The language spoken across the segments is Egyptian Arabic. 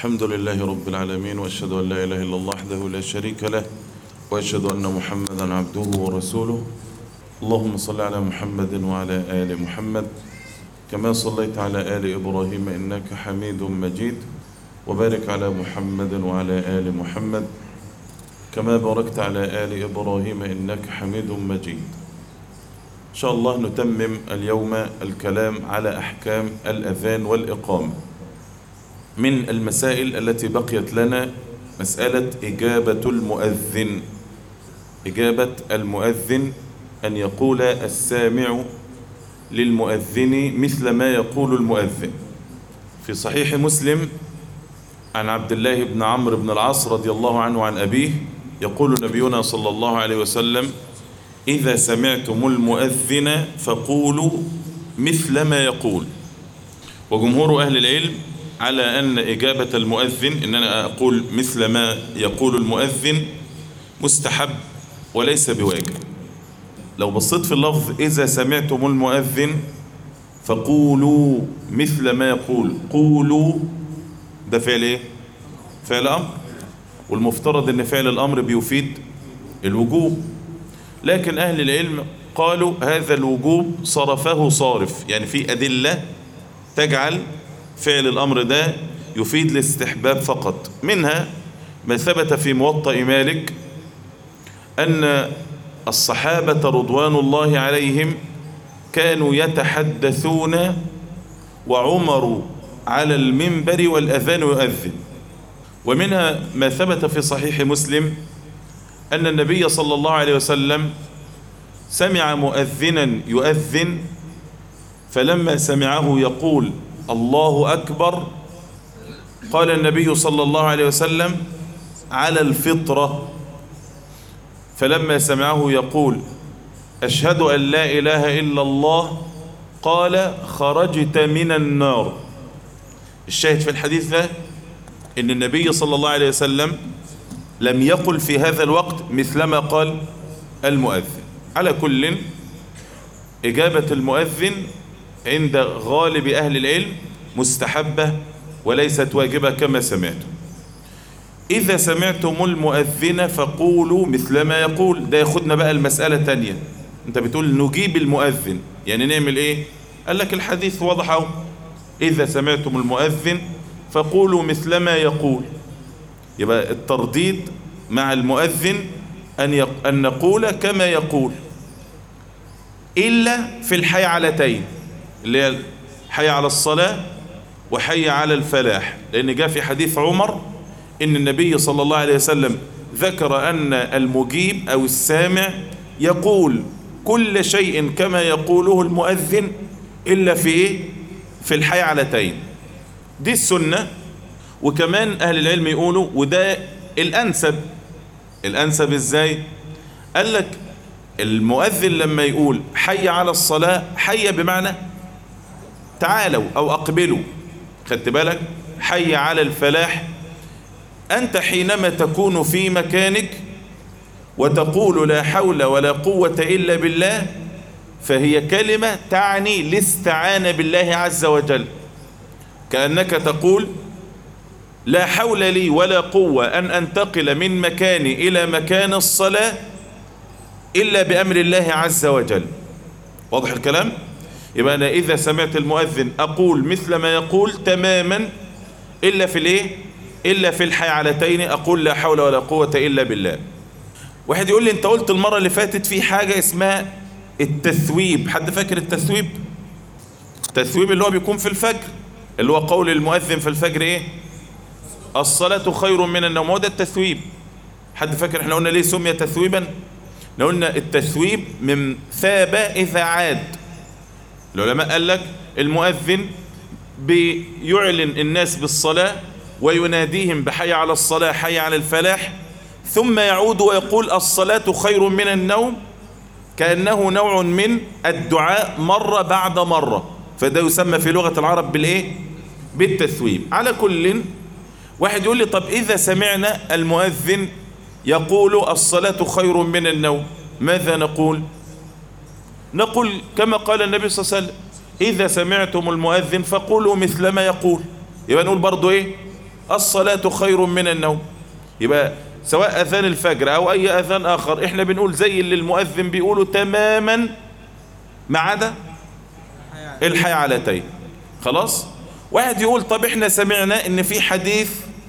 الحمد لله رب العالمين وأشهد أن لا إله إلا الله وحده لا شريك له وأشهد أن محمدا عبده ورسوله اللهم صل على محمد وعلى آل محمد كما صليت على آل إبراهيم إنك حميد مجيد وبارك على محمد وعلى آل محمد كما باركت على آل إبراهيم إنك حميد مجيد إن شاء الله نتمم اليوم الكلام على أحكام الأذان والإقامة من المسائل التي بقيت لنا مسألة إجابة المؤذن إجابة المؤذن أن يقول السامع للمؤذن مثل ما يقول المؤذن في صحيح مسلم عن عبد الله بن عمرو بن العاص رضي الله عنه عن أبيه يقول نبينا صلى الله عليه وسلم إذا سمعتم المؤذن فقولوا مثل ما يقول وجمهور أهل العلم على أن إجابة المؤذن إن أنا أقول مثل ما يقول المؤذن مستحب وليس بواجب لو بصيت في اللفظ إذا سمعتم المؤذن فقولوا مثل ما يقول قولوا ده فعل إيه؟ فعل أمر والمفترض أن فعل الأمر بيفيد الوجوب لكن أهل العلم قالوا هذا الوجوب صرفه صارف يعني في أدلة تجعل فعل الأمر ده يفيد الاستحباب فقط منها ما ثبت في موطأ مالك أن الصحابة رضوان الله عليهم كانوا يتحدثون وعمر على المنبر والأذان يؤذن ومنها ما ثبت في صحيح مسلم أن النبي صلى الله عليه وسلم سمع مؤذنا يؤذن فلما سمعه يقول الله أكبر قال النبي صلى الله عليه وسلم على الفطرة فلما سمعه يقول أشهد أن لا إله إلا الله قال خرجت من النار الشاهد في الحديث ده إن النبي صلى الله عليه وسلم لم يقل في هذا الوقت مثلما قال المؤذن على كل إجابة المؤذن عند غالب أهل العلم مستحبة وليست واجبة كما سمعتم إذا سمعتم المؤذن فقولوا مثل ما يقول ده ياخدنا بقى المسألة تانية انت بتقول نجيب المؤذن يعني نعمل ايه قال لك الحديث واضح اهو إذا سمعتم المؤذن فقولوا مثل ما يقول يبقى الترديد مع المؤذن أن, يق... أن نقول كما يقول إلا في الحيعلتين اللي هي حي على الصلاة وحي على الفلاح لأن جاء في حديث عمر إن النبي صلى الله عليه وسلم ذكر أن المجيب أو السامع يقول كل شيء كما يقوله المؤذن إلا في إيه؟ في الحيعلتين دي السنة وكمان أهل العلم يقولوا وده الأنسب الأنسب إزاي قال لك المؤذن لما يقول حي على الصلاة حي بمعنى تعالوا أو أقبلوا خدت بالك حي على الفلاح أنت حينما تكون في مكانك وتقول لا حول ولا قوة إلا بالله فهي كلمة تعني الاستعانة بالله عز وجل كأنك تقول لا حول لي ولا قوة أن أنتقل من مكاني إلى مكان الصلاة إلا بأمر الله عز وجل واضح الكلام؟ يبقى أنا إذا سمعت المؤذن أقول مثل ما يقول تماما إلا في الإيه؟ إلا في الحيعلتين أقول لا حول ولا قوة إلا بالله واحد يقول لي أنت قلت المرة اللي فاتت في حاجة اسمها التثويب حد فاكر التثويب؟ التثويب اللي هو بيكون في الفجر اللي هو قول المؤذن في الفجر إيه؟ الصلاة خير من النوم هو ده التثويب حد فاكر احنا قلنا ليه سمي تثويبا؟ احنا قلنا التثويب من ثاب إذا عاد العلماء قال لك المؤذن بيعلن الناس بالصلاة ويناديهم بحي على الصلاة حي على الفلاح ثم يعود ويقول الصلاة خير من النوم كأنه نوع من الدعاء مرة بعد مرة فده يسمى في لغة العرب بالإيه؟ بالتثويب على كل واحد يقول لي طب إذا سمعنا المؤذن يقول الصلاة خير من النوم ماذا نقول نقول كما قال النبي صلى الله عليه وسلم إذا سمعتم المؤذن فقولوا مثل ما يقول يبقى نقول برضو إيه الصلاة خير من النوم يبقى سواء أذان الفجر أو أي أذان آخر إحنا بنقول زي اللي المؤذن بيقوله تماما ما عدا الحيعلتين خلاص واحد يقول طب إحنا سمعنا إن في حديث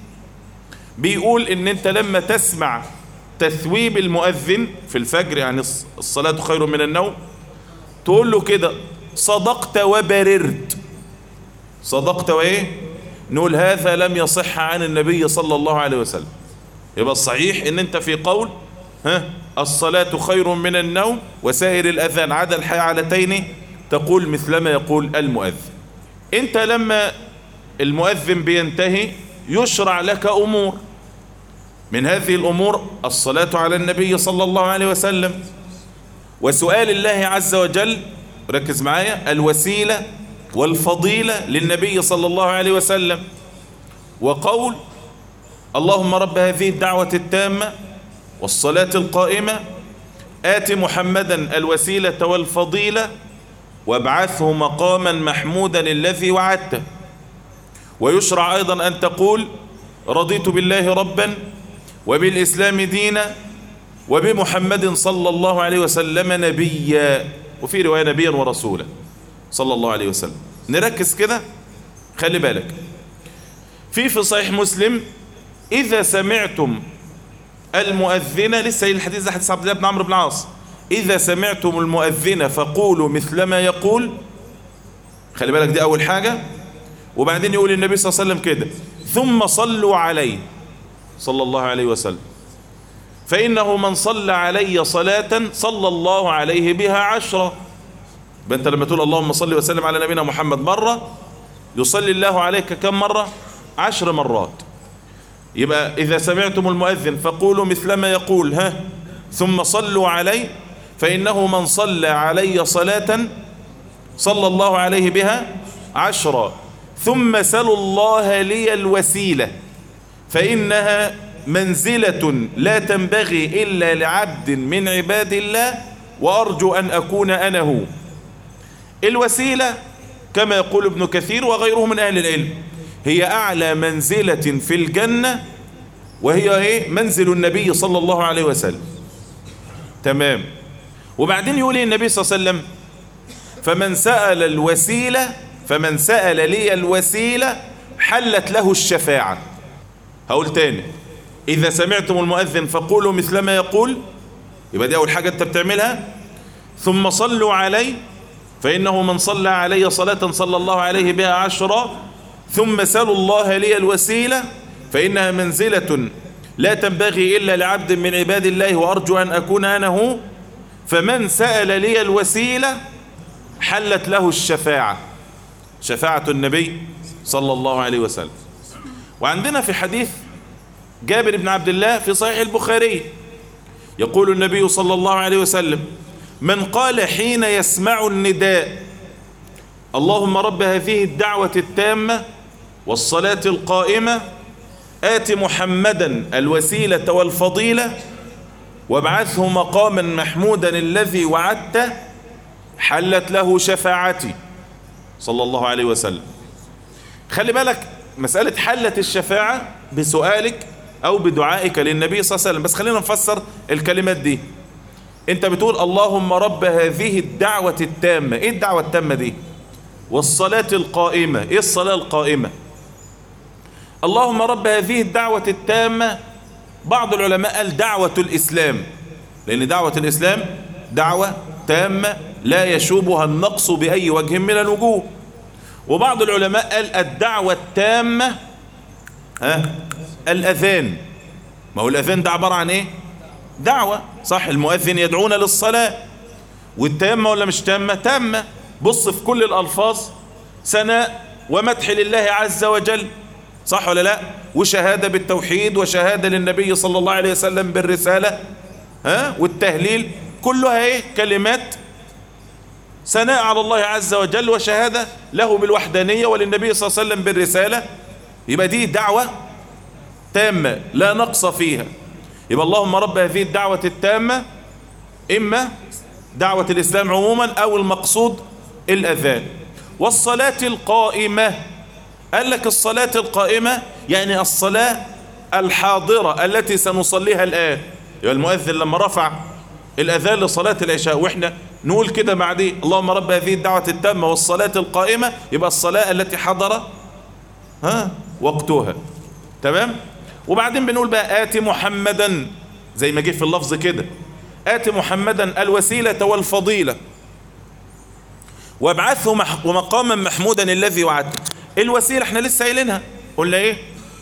بيقول إن أنت لما تسمع تثويب المؤذن في الفجر يعني الصلاة خير من النوم تقول له كده صدقت وبررت صدقت وايه نقول هذا لم يصح عن النبي صلى الله عليه وسلم يبقى الصحيح ان انت في قول ها الصلاة خير من النوم وسائر الاذان عدا الحيعلتين تقول مثلما يقول المؤذن انت لما المؤذن بينتهي يشرع لك امور من هذه الامور الصلاة على النبي صلى الله عليه وسلم وسؤال الله عز وجل ركز معايا الوسيلة والفضيلة للنبي صلى الله عليه وسلم وقول اللهم رب هذه الدعوة التامة والصلاة القائمة آت محمدا الوسيلة والفضيلة وابعثه مقاما محمودا الذي وعدته ويشرع أيضا أن تقول رضيت بالله ربا وبالإسلام دينا وبمحمد صلى الله عليه وسلم نبيا وفي رواية نبيا ورسولا صلى الله عليه وسلم نركز كده خلي بالك في في صحيح مسلم إذا سمعتم المؤذن لسه الحديث ده حديث عبد الله بن عمرو بن العاص إذا سمعتم المؤذن فقولوا مثل ما يقول خلي بالك دي أول حاجة وبعدين يقول النبي صلى الله عليه وسلم كده ثم صلوا عليه صلى الله عليه وسلم فإنه من صلى علي صلاة صلى الله عليه بها عشرة انت لما تقول اللهم صل وسلم على نبينا محمد مرة يصلي الله عليك كم مرة عشر مرات يبقى إذا سمعتم المؤذن فقولوا مثلما يقول ها ثم صلوا علي فإنه من صلى علي صلاة صلى الله عليه بها عشرا ثم سلوا الله لي الوسيلة فإنها منزلة لا تنبغي إلا لعبد من عباد الله وأرجو أن أكون أنا هو الوسيلة كما يقول ابن كثير وغيره من أهل العلم هي أعلى منزلة في الجنة وهي إيه منزل النبي صلى الله عليه وسلم تمام وبعدين يقول النبي صلى الله عليه وسلم فمن سأل الوسيلة فمن سأل لي الوسيلة حلت له الشفاعة هقول تاني إذا سمعتم المؤذن فقولوا مثل ما يقول يبقى دي أول حاجة أنت بتعملها ثم صلوا علي فإنه من صلى علي صلاة صلى الله عليه بها عشرا ثم سلوا الله لي الوسيلة فإنها منزلة لا تنبغي إلا لعبد من عباد الله وأرجو أن أكون أنا هو فمن سأل لي الوسيلة حلت له الشفاعة شفاعة النبي صلى الله عليه وسلم وعندنا في حديث جابر بن عبد الله في صحيح البخاري يقول النبي صلى الله عليه وسلم من قال حين يسمع النداء اللهم رب هذه الدعوة التامة والصلاة القائمة آت محمدا الوسيلة والفضيلة وابعثه مقاما محمودا الذي وعدته حلت له شفاعتي صلى الله عليه وسلم خلي بالك مسألة حلت الشفاعة بسؤالك أو بدعائك للنبي صلى الله عليه وسلم بس خلينا نفسر الكلمات دي انت بتقول اللهم رب هذه الدعوة التامة ايه الدعوة التامة دي والصلاة القائمة ايه الصلاة القائمة اللهم رب هذه الدعوة التامة بعض العلماء قال دعوة الإسلام لأن دعوة الإسلام دعوة تامة لا يشوبها النقص بأي وجه من الوجوه وبعض العلماء قال الدعوة التامة ها الأذان ما هو الأذان ده عبارة عن إيه دعوة صح المؤذن يدعونا للصلاة والتامة ولا مش تامة تامة بص في كل الألفاظ ثناء ومدح لله عز وجل صح ولا لا وشهادة بالتوحيد وشهادة للنبي صلى الله عليه وسلم بالرسالة ها والتهليل كلها ايه كلمات ثناء على الله عز وجل وشهادة له بالوحدانية وللنبي صلى الله عليه وسلم بالرسالة يبقى دي دعوة تامة لا نقص فيها يبقى اللهم رب هذه الدعوة التامة إما دعوة الإسلام عموما أو المقصود الأذان والصلاة القائمة قال لك الصلاة القائمة يعني الصلاة الحاضرة التي سنصليها الآن يعني المؤذن لما رفع الأذان لصلاة العشاء وإحنا نقول كده بعديه اللهم رب هذه الدعوة التامة والصلاة القائمة يبقى الصلاة التي حضر ها وقتها تمام وبعدين بنقول بقى آتي محمدا زي ما جه في اللفظ كده آتي محمدا الوسيلة والفضيلة وابعثه مح ومقاما محمودا الذي وعدته الوسيلة احنا لسه قايلينها قلنا ايه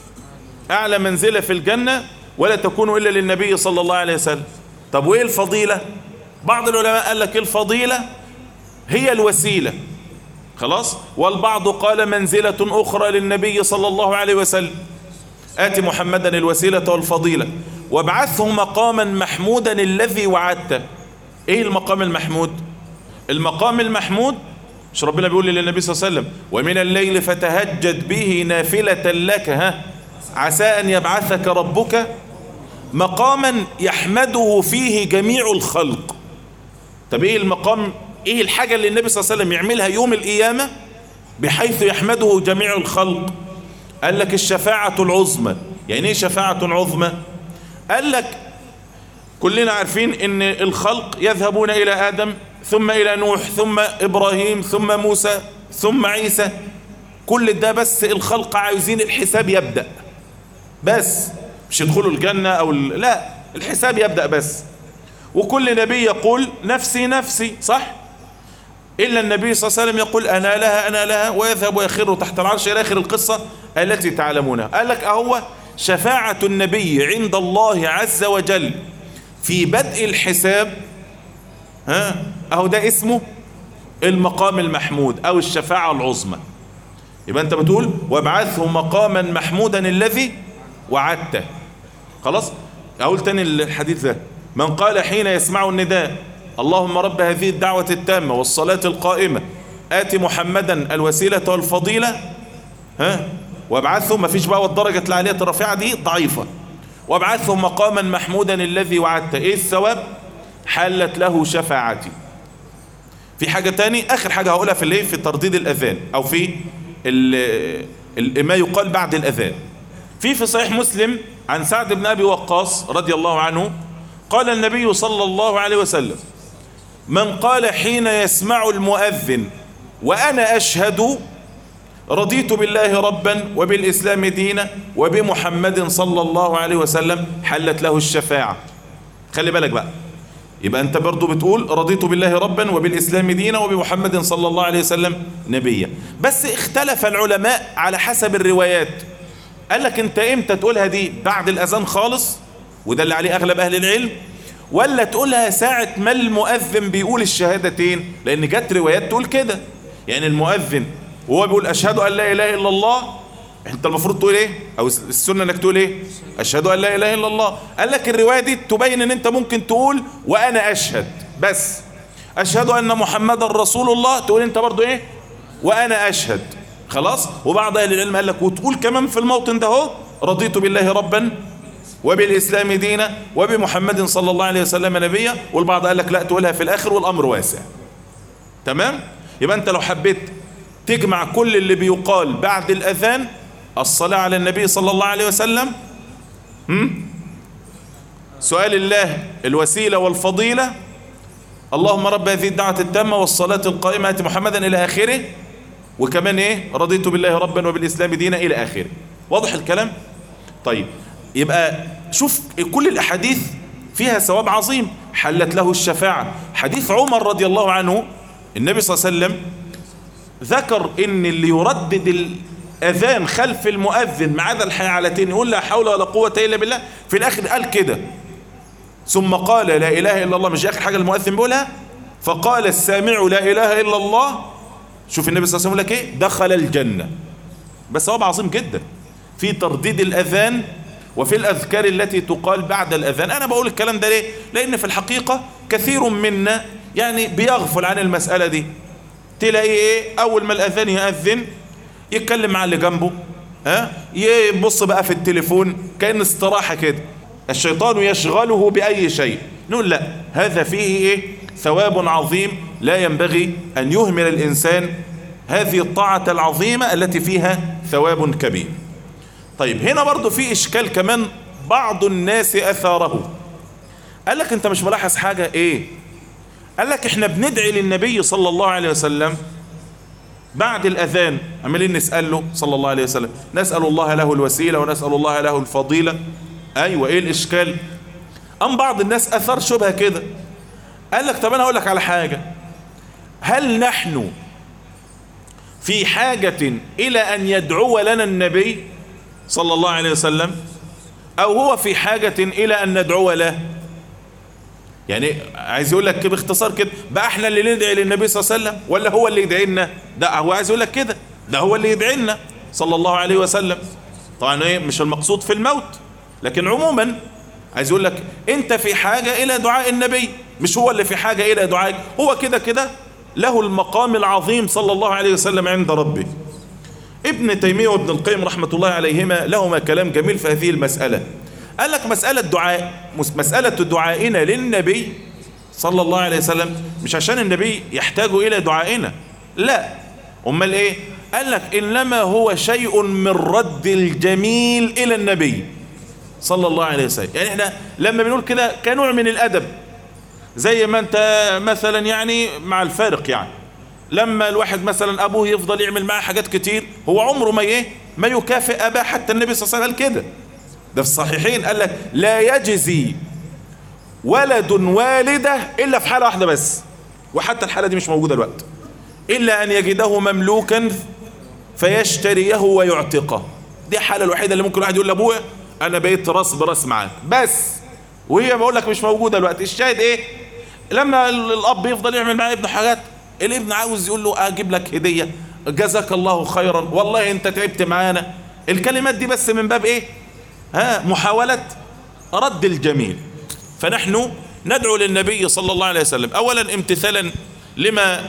اعلى منزلة في الجنة ولا تكون الا للنبي صلى الله عليه وسلم طب وايه الفضيلة بعض العلماء قال لك الفضيلة هي الوسيلة خلاص والبعض قال منزلة اخرى للنبي صلى الله عليه وسلم آتي محمدا الوسيلة والفضيلة وابعثه مقاما محمودا الذي وعدته ايه المقام المحمود المقام المحمود مش ربنا بيقول للنبي صلى الله عليه وسلم ومن الليل فتهجد به نافلة لك ها عسى أن يبعثك ربك مقاما يحمده فيه جميع الخلق طب ايه المقام ايه الحاجة اللي النبي صلى الله عليه وسلم يعملها يوم القيامة بحيث يحمده جميع الخلق قال لك الشفاعة العظمى يعني ايه شفاعة عظمى قال لك كلنا عارفين ان الخلق يذهبون الى ادم ثم الى نوح ثم ابراهيم ثم موسى ثم عيسى كل ده بس الخلق عايزين الحساب يبدأ بس مش يدخلوا الجنة او ال... لا الحساب يبدأ بس وكل نبي يقول نفسي نفسي صح إلا النبي صلى الله عليه وسلم يقول أنا لها أنا لها ويذهب ويخر تحت العرش إلى آخر القصة التي تعلمونها قال لك أهو شفاعة النبي عند الله عز وجل في بدء الحساب ها أهو ده اسمه المقام المحمود أو الشفاعة العظمى يبقى أنت بتقول وابعثه مقاما محمودا الذي وعدته خلاص أقول تاني الحديث ده من قال حين يسمع النداء اللهم رب هذه الدعوة التامة والصلاة القائمة آتي محمدا الوسيلة والفضيلة ها وابعثه ما فيش بقى والدرجة العالية الرفيعة دي ضعيفة وابعثه مقاما محمودا الذي وعدته ايه الثواب حلت له شفاعتي في حاجة تاني اخر حاجة هقولها في الايه في ترديد الاذان او في ال ال ما يقال بعد الاذان في في صحيح مسلم عن سعد بن ابي وقاص رضي الله عنه قال النبي صلى الله عليه وسلم من قال حين يسمع المؤذن وأنا أشهد رضيت بالله ربا وبالإسلام دينا وبمحمد صلى الله عليه وسلم حلت له الشفاعة خلي بالك بقى يبقى أنت برضو بتقول رضيت بالله ربا وبالإسلام دينا وبمحمد صلى الله عليه وسلم نبيا بس اختلف العلماء على حسب الروايات قال لك انت امتى تقولها دي بعد الأذان خالص وده اللي عليه أغلب أهل العلم ولا تقولها ساعة ما المؤذن بيقول الشهادتين لأن جت روايات تقول كده يعني المؤذن وهو بيقول أشهد أن لا إله إلا الله أنت المفروض تقول إيه أو السنة أنك تقول إيه أشهد أن لا إله إلا الله قال لك الرواية دي تبين أن أنت ممكن تقول وأنا أشهد بس أشهد أن محمد رسول الله تقول أنت برضو إيه وأنا أشهد خلاص وبعض أهل العلم قال لك وتقول كمان في الموطن ده هو رضيت بالله ربا وبالإسلام دينا وبمحمد صلى الله عليه وسلم نبيا والبعض قال لك لا تقولها في الآخر والأمر واسع تمام يبقى أنت لو حبيت تجمع كل اللي بيقال بعد الأذان الصلاة على النبي صلى الله عليه وسلم هم؟ سؤال الله الوسيلة والفضيلة اللهم رب هذه الدعوة التامة والصلاة القائمة محمدا إلى آخره وكمان إيه رضيت بالله ربا وبالإسلام دينا إلى آخره واضح الكلام طيب يبقى شوف كل الأحاديث فيها ثواب عظيم حلت له الشفاعة حديث عمر رضي الله عنه النبي صلى الله عليه وسلم ذكر ان اللي يردد الأذان خلف المؤذن مع ذا الحيعلتين يقول لا حول ولا قوة إلا بالله في الآخر قال كده ثم قال لا إله إلا الله مش آخر حاجة المؤذن بيقولها فقال السامع لا إله إلا الله شوف النبي صلى الله عليه وسلم لك إيه دخل الجنة بس ثواب عظيم جدا في ترديد الأذان وفي الأذكار التي تقال بعد الأذان أنا بقول الكلام ده ليه لأن في الحقيقة كثير منا يعني بيغفل عن المسألة دي تلاقي إيه أول ما الأذان يأذن يتكلم مع اللي جنبه ها يبص بقى في التليفون كأن استراحة كده الشيطان يشغله بأي شيء نقول لا هذا فيه إيه ثواب عظيم لا ينبغي أن يهمل الإنسان هذه الطاعة العظيمة التي فيها ثواب كبير طيب هنا برضو في اشكال كمان بعض الناس اثاره قال لك انت مش ملاحظ حاجة ايه قال لك احنا بندعي للنبي صلى الله عليه وسلم بعد الاذان عمالين نسأل له صلى الله عليه وسلم نسأل الله له الوسيلة ونسأل الله له الفضيلة ايوه ايه الاشكال ام بعض الناس اثر شبهة كده قال لك طب انا هقول لك على حاجة هل نحن في حاجة الى ان يدعو لنا النبي صلى الله عليه وسلم او هو في حاجة الى ان ندعو له يعني عايز يقول لك باختصار كده بقى احنا اللي ندعي للنبي صلى الله عليه وسلم ولا هو اللي يدعي لنا ده هو عايز يقول لك كده ده هو اللي يدعي لنا صلى الله عليه وسلم طبعا ايه مش المقصود في الموت لكن عموما عايز يقول لك انت في حاجة الى دعاء النبي مش هو اللي في حاجة الى دعائك هو كده كده له المقام العظيم صلى الله عليه وسلم عند ربه ابن تيمية وابن القيم رحمة الله عليهما لهما كلام جميل في هذه المسألة قال لك مسألة دعاء مسألة دعائنا للنبي صلى الله عليه وسلم مش عشان النبي يحتاج إلى دعائنا لا أمال إيه قال لك إنما هو شيء من رد الجميل إلى النبي صلى الله عليه وسلم يعني احنا لما بنقول كده كنوع من الأدب زي ما انت مثلا يعني مع الفارق يعني لما الواحد مثلا ابوه يفضل يعمل معاه حاجات كتير هو عمره ما ايه ما يكافئ اباه حتى النبي صلى الله عليه وسلم قال كده ده في الصحيحين قال لك لا يجزي ولد والده الا في حاله واحده بس وحتى الحاله دي مش موجوده الوقت الا ان يجده مملوكا فيشتريه ويعتقه دي الحاله الوحيده اللي ممكن واحد يقول لابويا انا بقيت راس براس معاك بس وهي بقول لك مش موجوده الوقت الشاهد ايه لما الاب يفضل يعمل مع ابنه حاجات الابن عاوز يقول له اجيب لك هديه جزاك الله خيرا والله انت تعبت معانا الكلمات دي بس من باب ايه ها محاولة رد الجميل فنحن ندعو للنبي صلى الله عليه وسلم اولا امتثالا لما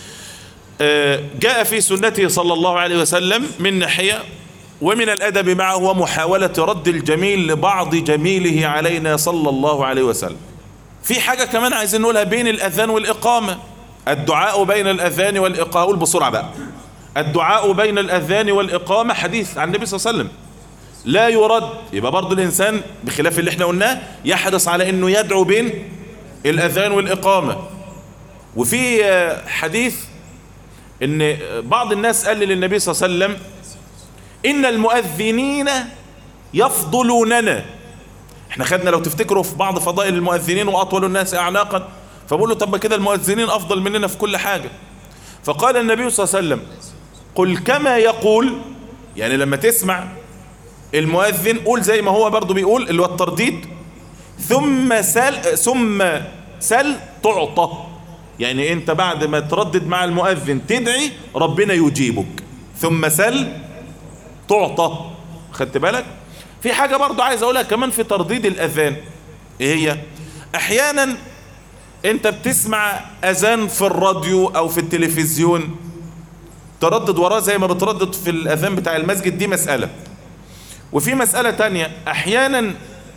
جاء في سنته صلى الله عليه وسلم من ناحية ومن الادب معه ومحاولة رد الجميل لبعض جميله علينا صلى الله عليه وسلم في حاجة كمان عايزين نقولها بين الاذان والاقامة الدعاء بين الاذان والاقامة قول بسرعة بقى الدعاء بين الاذان والاقامة حديث عن النبي صلى الله عليه وسلم لا يرد يبقى برضو الإنسان بخلاف اللي احنا قلناه يحرص على أنه يدعو بين الأذان والإقامة وفي حديث أن بعض الناس قال للنبي صلى الله عليه وسلم إن المؤذنين يفضلوننا احنا خدنا لو تفتكروا في بعض فضائل المؤذنين وأطول الناس أعناقا فبقول له طب كده المؤذنين أفضل مننا في كل حاجة فقال النبي صلى الله عليه وسلم قل كما يقول يعني لما تسمع المؤذن قول زي ما هو برضو بيقول اللي هو الترديد ثم سل ثم سل تعطى يعني انت بعد ما تردد مع المؤذن تدعي ربنا يجيبك ثم سل تعطى خدت بالك في حاجة برضو عايز اقولها كمان في ترديد الاذان ايه هي احيانا انت بتسمع اذان في الراديو او في التلفزيون تردد وراه زي ما بتردد في الاذان بتاع المسجد دي مسألة وفي مسألة تانية احيانا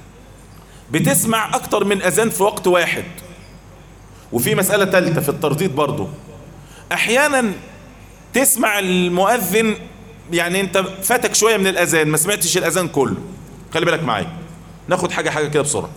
بتسمع اكتر من اذان في وقت واحد وفي مسألة تالتة في الترديد برضو احيانا تسمع المؤذن يعني انت فاتك شوية من الاذان ما سمعتش الاذان كله خلي بالك معايا ناخد حاجة حاجة كده بسرعة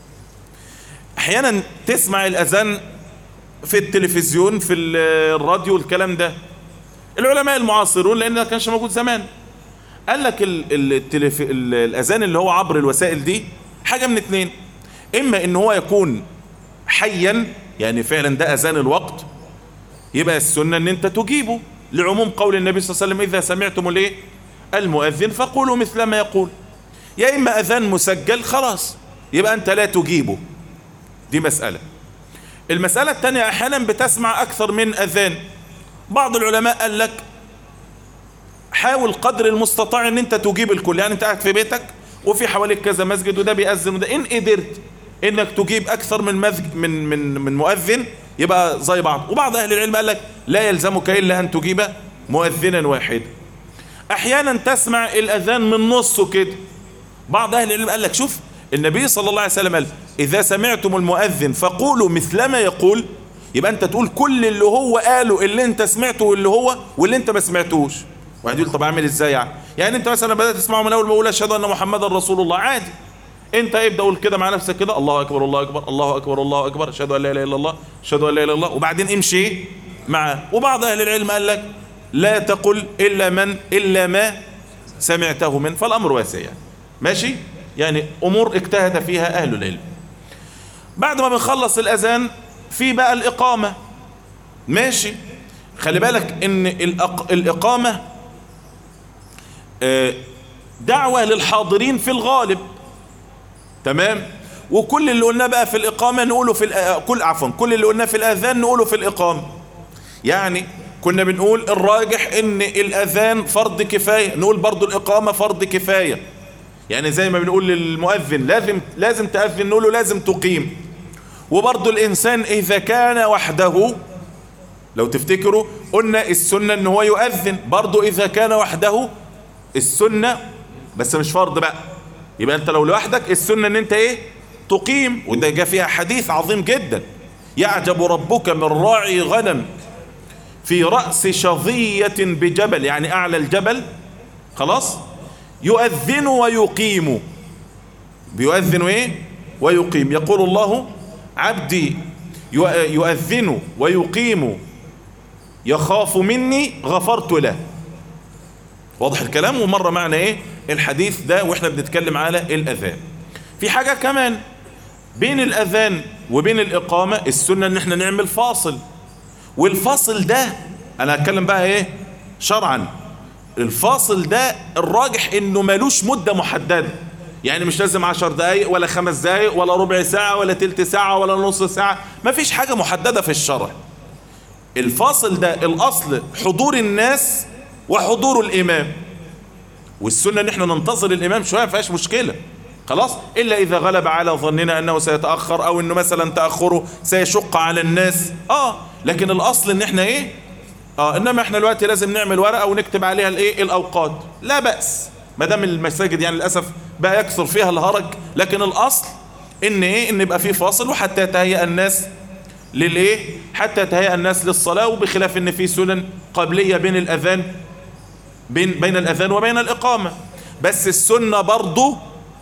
احيانا تسمع الاذان في التلفزيون في الراديو الكلام ده العلماء المعاصرون لان ده كانش موجود زمان قال لك ال التلف... ال الاذان اللي هو عبر الوسائل دي حاجة من اتنين اما ان هو يكون حيا يعني فعلا ده اذان الوقت يبقى السنة ان انت تجيبه لعموم قول النبي صلى الله عليه وسلم اذا سمعتم الايه المؤذن فقولوا مثل ما يقول يا اما اذان مسجل خلاص يبقى انت لا تجيبه دي مسألة المسألة الثانية احيانا بتسمع اكثر من اذان بعض العلماء قال لك حاول قدر المستطاع ان انت تجيب الكل يعني انت قاعد في بيتك وفي حواليك كذا مسجد وده بيأذن وده ان قدرت انك تجيب اكثر من مسجد من من من مؤذن يبقى زي بعض وبعض اهل العلم قال لك لا يلزمك الا ان تجيب مؤذنا واحدا احيانا تسمع الاذان من نصه كده بعض اهل العلم قال لك شوف النبي صلى الله عليه وسلم قال اذا سمعتم المؤذن فقولوا مثلما يقول يبقى انت تقول كل اللي هو قاله اللي انت سمعته واللي هو واللي انت ما سمعتوش واحد يقول طب اعمل ازاي يعني يعني انت مثلا بدات تسمعه من اول ما اقول اشهد ان محمدا رسول الله عادي انت ابدا قول كده مع نفسك كده الله اكبر الله اكبر الله اكبر الله اكبر اشهد ان لا اله الا الله اشهد ان لا اله الا الله وبعدين امشي معاه وبعض اهل العلم قال لك لا تقل الا من الا ما سمعته من فالامر واسع يعني ماشي يعني امور اجتهد فيها اهل العلم بعد ما بنخلص الاذان في بقى الاقامه ماشي خلي بالك ان الأق... الاقامه آه، دعوه للحاضرين في الغالب تمام وكل اللي قلناه بقى في الإقامة نقوله في الأ... كل عفوا كل اللي قلناه في الأذان نقوله في الإقامة يعني كنا بنقول الراجح ان الأذان فرض كفاية نقول برضو الإقامة فرض كفاية يعني زي ما بنقول للمؤذن لازم لازم تأذن نقوله لازم تقيم وبرضو الإنسان إذا كان وحده لو تفتكروا قلنا السنة ان هو يؤذن برضو إذا كان وحده السنة بس مش فرض بقى يبقى انت لو لوحدك السنة ان انت ايه تقيم وده جاء فيها حديث عظيم جدا يعجب ربك من راعي غنم في رأس شظية بجبل يعني اعلى الجبل خلاص يؤذن ويقيم بيؤذن ايه ويقيم يقول الله عبدي يؤذن ويقيم يخاف مني غفرت له واضح الكلام ومر معنا ايه الحديث ده واحنا بنتكلم على الاذان في حاجة كمان بين الاذان وبين الاقامة السنة ان احنا نعمل فاصل والفاصل ده انا هتكلم بقى ايه شرعا الفاصل ده الراجح انه ملوش مدة محددة يعني مش لازم عشر دقايق ولا خمس دقايق ولا ربع ساعة ولا تلت ساعة ولا نص ساعة مفيش حاجة محددة في الشرع الفاصل ده الاصل حضور الناس وحضور الامام والسنة ان احنا ننتظر الامام شوية ما فيهاش مشكلة خلاص الا اذا غلب على ظننا انه سيتأخر او انه مثلا تأخره سيشق على الناس اه لكن الاصل ان احنا ايه اه انما احنا دلوقتي لازم نعمل ورقة ونكتب عليها الايه الاوقات لا بأس ما دام المساجد يعني للاسف بقى يكثر فيها الهرج لكن الاصل ان ايه ان يبقى في فاصل وحتى يتهيأ الناس للايه حتى يتهيأ الناس للصلاة وبخلاف ان في سنن قبلية بين الاذان بين بين الاذان وبين الاقامة بس السنة برضو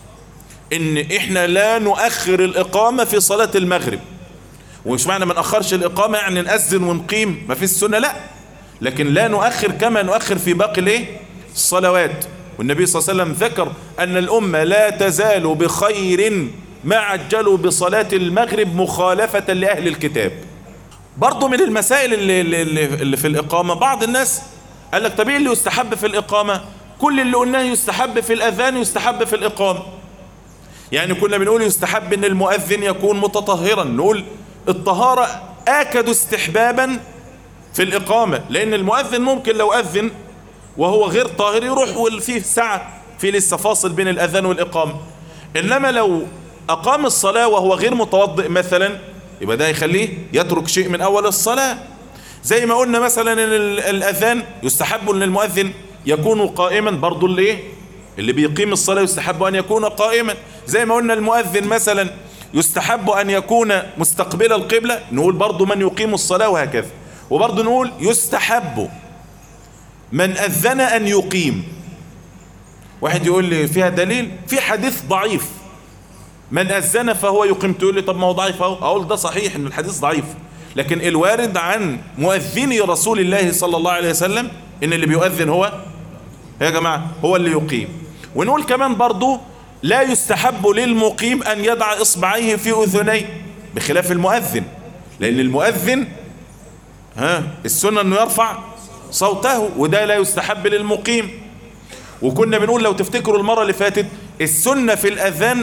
ان احنا لا نؤخر الاقامة في صلاة المغرب ومش معنى ما نأخرش الاقامة يعني نأذن ونقيم ما في السنة لا لكن لا نؤخر كما نؤخر في باقي الايه الصلوات والنبي صلى الله عليه وسلم ذكر ان الامة لا تزال بخير ما عجلوا بصلاة المغرب مخالفة لأهل الكتاب برضو من المسائل اللي, اللي, اللي في الإقامة بعض الناس قال لك طب ايه اللي يستحب في الإقامة كل اللي قلناه يستحب في الأذان يستحب في الإقامة يعني كنا بنقول يستحب ان المؤذن يكون متطهرا نقول الطهارة آكد استحبابا في الإقامة لأن المؤذن ممكن لو أذن وهو غير طاهر يروح وفيه ساعة في لسه فاصل بين الأذان والإقامة إنما لو أقام الصلاة وهو غير متوضئ مثلا يبقى ده يخليه يترك شيء من أول الصلاة زي ما قلنا مثلا ان الأذان يستحب أن المؤذن يكون قائما برضو اللي ايه اللي بيقيم الصلاة يستحب أن يكون قائما زي ما قلنا المؤذن مثلا يستحب أن يكون مستقبل القبلة نقول برضو من يقيم الصلاة وهكذا وبرضو نقول يستحب من أذن أن يقيم واحد يقول لي فيها دليل في حديث ضعيف من أذن فهو يقيم تقول لي طب ما هو ضعيف اهو اقول ده صحيح ان الحديث ضعيف لكن الوارد عن مؤذني رسول الله صلى الله عليه وسلم ان اللي بيؤذن هو يا جماعة هو اللي يقيم ونقول كمان برضو لا يستحب للمقيم ان يضع اصبعيه في اذنيه بخلاف المؤذن لان المؤذن ها السنة انه يرفع صوته وده لا يستحب للمقيم وكنا بنقول لو تفتكروا المرة اللي فاتت السنة في الاذان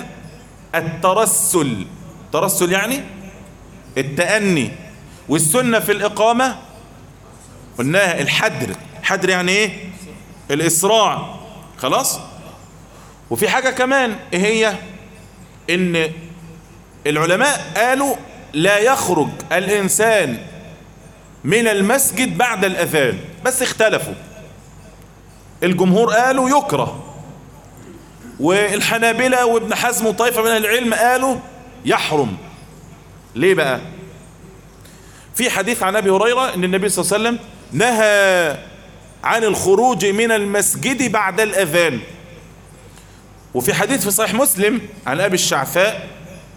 الترسل ترسل يعني التأني والسنة في الإقامة قلناها الحدر حدر يعني ايه الإسراع خلاص وفي حاجة كمان ايه هي ان العلماء قالوا لا يخرج الإنسان من المسجد بعد الأذان بس اختلفوا الجمهور قالوا يكره والحنابلة وابن حزم وطائفة من العلم قالوا يحرم ليه بقى في حديث عن أبي هريرة أن النبي صلى الله عليه وسلم نهى عن الخروج من المسجد بعد الأذان وفي حديث في صحيح مسلم عن أبي الشعثاء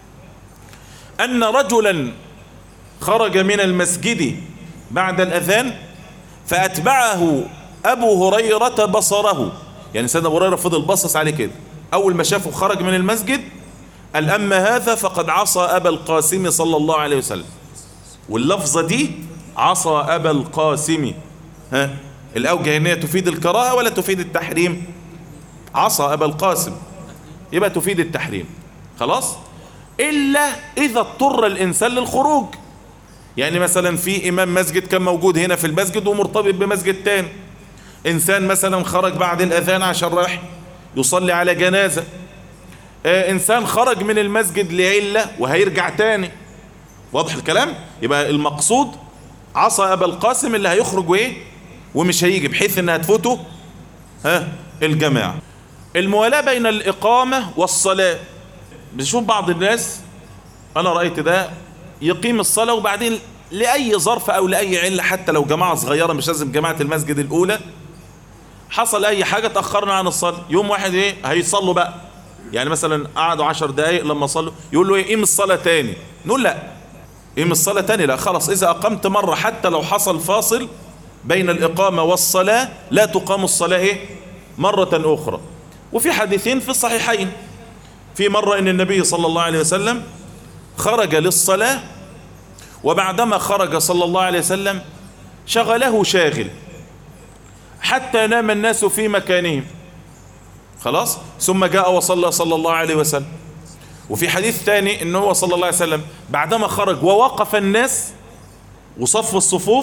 أن رجلا خرج من المسجد بعد الأذان فأتبعه أبو هريرة بصره يعني سيدنا أبو هريرة فضل بصص عليه كده أول ما شافه خرج من المسجد قال أما هذا فقد عصى أبا القاسم صلى الله عليه وسلم واللفظة دي عصى أبا القاسم ها الأوجه إن هي تفيد الكراهة ولا تفيد التحريم عصى أبا القاسم يبقى تفيد التحريم خلاص إلا إذا اضطر الإنسان للخروج يعني مثلا في إمام مسجد كان موجود هنا في المسجد ومرتبط بمسجد تاني إنسان مثلا خرج بعد الأذان عشان راح يصلي على جنازة آه إنسان خرج من المسجد لعلة وهيرجع تاني واضح الكلام يبقى المقصود عصى أبا القاسم اللي هيخرج وإيه ومش هيجي بحيث إنها تفوته ها الجماعة الموالاة بين الإقامة والصلاة بنشوف بعض الناس أنا رأيت ده يقيم الصلاة وبعدين لأي ظرف أو لأي علة حتى لو جماعة صغيرة مش لازم جماعة المسجد الأولى حصل أي حاجة تأخرنا عن الصلاة يوم واحد إيه هيصلوا بقى يعني مثلا قعدوا عشر دقايق لما صلوا يقول له إيه قيم الصلاة تاني نقول لا قيم الصلاة تاني لا خلاص إذا أقمت مرة حتى لو حصل فاصل بين الإقامة والصلاة لا تقام الصلاة إيه مرة أخرى وفي حديثين في الصحيحين في مرة ان النبي صلى الله عليه وسلم خرج للصلاة وبعدما خرج صلى الله عليه وسلم شغله شاغل حتى نام الناس في مكانهم خلاص ثم جاء وصلى صلى الله عليه وسلم وفي حديث ثاني ان هو صلى الله عليه وسلم بعدما خرج ووقف الناس وصف الصفوف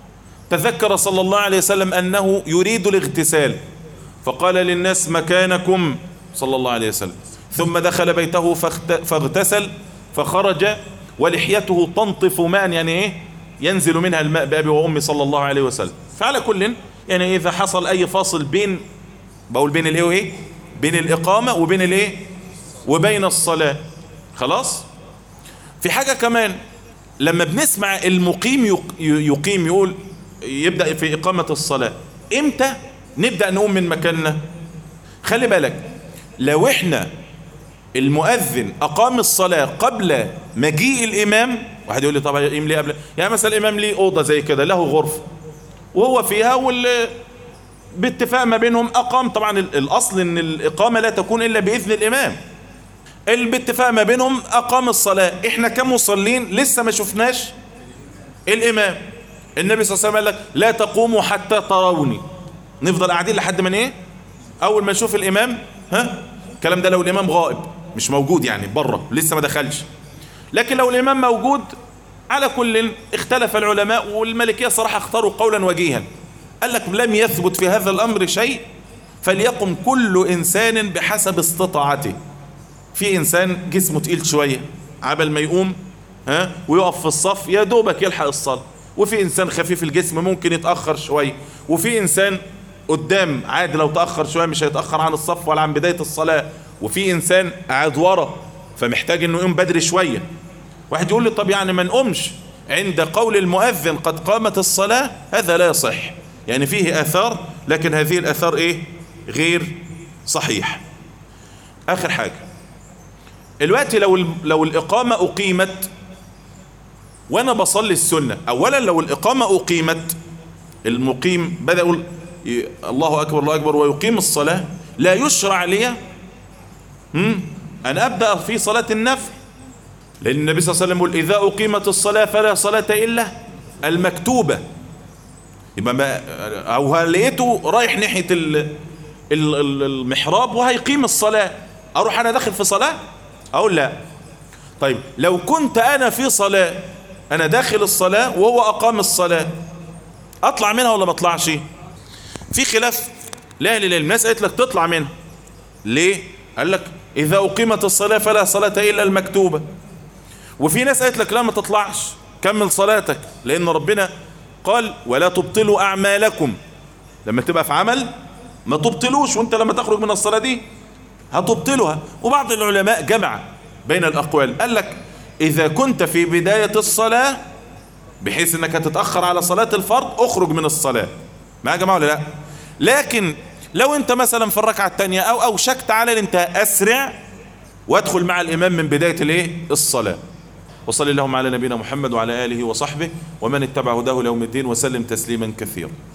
تذكر صلى الله عليه وسلم انه يريد الاغتسال فقال للناس مكانكم صلى الله عليه وسلم ثم دخل بيته فاغتسل فخرج ولحيته تنطف ماء يعني ايه ينزل منها الماء بأبي وأمي صلى الله عليه وسلم فعلى كل يعني إذا حصل أي فاصل بين بقول بين الايه وايه بين الإقامة وبين الايه وبين الصلاة خلاص في حاجة كمان لما بنسمع المقيم يقيم يقول يبدأ في إقامة الصلاة امتى نبدأ نقوم من مكاننا خلي بالك لو احنا المؤذن أقام الصلاة قبل مجيء الإمام واحد يقول لي طبعا يقيم ليه قبل يعني مثلا الإمام ليه أوضة زي كده له غرفة وهو فيها وال باتفاق ما بينهم أقام طبعا الأصل إن الإقامة لا تكون إلا بإذن الإمام باتفاق ما بينهم أقام الصلاة إحنا كمصلين لسه ما شفناش الإمام النبي صلى الله عليه وسلم قال لك لا تقوموا حتى تروني نفضل قاعدين لحد من إيه أول ما نشوف الإمام ها الكلام ده لو الإمام غائب مش موجود يعني بره لسه ما دخلش لكن لو الإمام موجود على كل اختلف العلماء والملكية صراحة اختاروا قولا وجيها قال لك لم يثبت في هذا الأمر شيء فليقم كل إنسان بحسب استطاعته في إنسان جسمه تقيل شوية عبل ما يقوم ها ويقف في الصف يا دوبك يلحق الصلاة وفي إنسان خفيف الجسم ممكن يتأخر شوية وفي إنسان قدام عادي لو تأخر شوية مش هيتأخر عن الصف ولا عن بداية الصلاة وفي انسان قاعد ورا فمحتاج انه يقوم بدري شوية واحد يقول لي طب يعني ما نقومش عند قول المؤذن قد قامت الصلاة هذا لا يصح يعني فيه اثار لكن هذه الاثار ايه غير صحيح اخر حاجة الوقت لو لو الاقامة اقيمت وانا بصلي السنة اولا لو الاقامة اقيمت المقيم بدأ يقول الله اكبر الله اكبر ويقيم الصلاة لا يشرع لي أن أبدأ في صلاة النفل لأن النبي صلى الله عليه وسلم يقول إذا أقيمت الصلاة فلا صلاة إلا المكتوبة يبقى ما أو لقيته رايح ناحية المحراب وهيقيم الصلاة أروح أنا داخل في صلاة أقول لا طيب لو كنت أنا في صلاة أنا داخل الصلاة وهو أقام الصلاة أطلع منها ولا ما أطلعش في خلاف لأهل العلم ناس قالت لك تطلع منها ليه قال لك إذا أقيمت الصلاة فلا صلاة إلا المكتوبة وفي ناس قالت لك لا ما تطلعش كمل صلاتك لأن ربنا قال ولا تبطلوا أعمالكم لما تبقى في عمل ما تبطلوش وانت لما تخرج من الصلاة دي هتبطلها وبعض العلماء جمع بين الأقوال قال لك إذا كنت في بداية الصلاة بحيث انك هتتأخر على صلاة الفرض اخرج من الصلاة ما يا جماعة ولا لا لكن لو انت مثلا في الركعة التانية او اوشكت على الانتهاء اسرع وادخل مع الامام من بداية الايه الصلاة وصل اللهم على نبينا محمد وعلى آله وصحبه ومن اتبع هداه ليوم الدين وسلم تسليما كثيرا